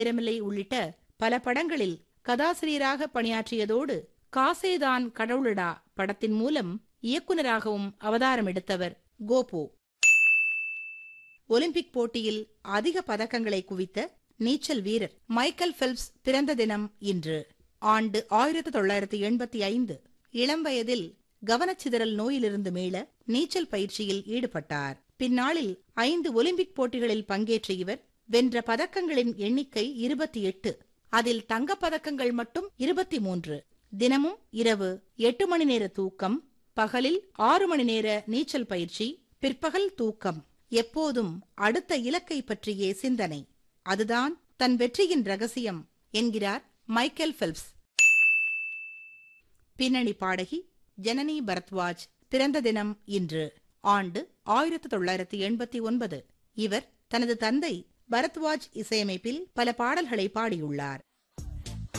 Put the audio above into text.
திறமில்லை உள்ளிட்ட பல படங்களில் கதாசிரியராக பணியாற்றியதோடு காசேதான் கடவுளடா படத்தின் மூலம் இயக்குனராகவும் அவதாரம் எடுத்தவர் கோபு ஒலிம்பிக் போட்டியில் அதிக பதக்கங்களை குவித்த நீச்சல் வீரர் மைக்கேல் பெல்ப்ஸ் பிறந்த தினம் இன்று ஆண்டு ஆயிரத்து தொள்ளாயிரத்து எண்பத்தி ஐந்து இளம் வயதில் கவனச்சிதறல் நோயிலிருந்து மீள நீச்சல் பயிற்சியில் ஈடுபட்டார் பின்னாளில் ஐந்து ஒலிம்பிக் போட்டிகளில் பங்கேற்ற இவர் வென்ற பதக்கங்களின் எண்ணிக்கை இருபத்தி எட்டு அதில் தங்கப் பதக்கங்கள் மட்டும் இருபத்தி மூன்று தினமும் இரவு எட்டு மணி நேர தூக்கம் பகலில் ஆறு மணி நேர நீச்சல் பயிற்சி பிற்பகல் தூக்கம் எப்போதும் அடுத்த இலக்கை பற்றியே சிந்தனை அதுதான் தன் வெற்றியின் ரகசியம் என்கிறார் மைக்கேல் பெல்ப்ஸ் பின்னணி பாடகி ஜனனி பரத்வாஜ் பிறந்த தினம் இன்று ஆண்டு ஆயிரத்து தொள்ளாயிரத்து எண்பத்தி ஒன்பது இவர் தனது தந்தை பரத்வாஜ் இசையமைப்பில் பல பாடல்களை பாடியுள்ளார்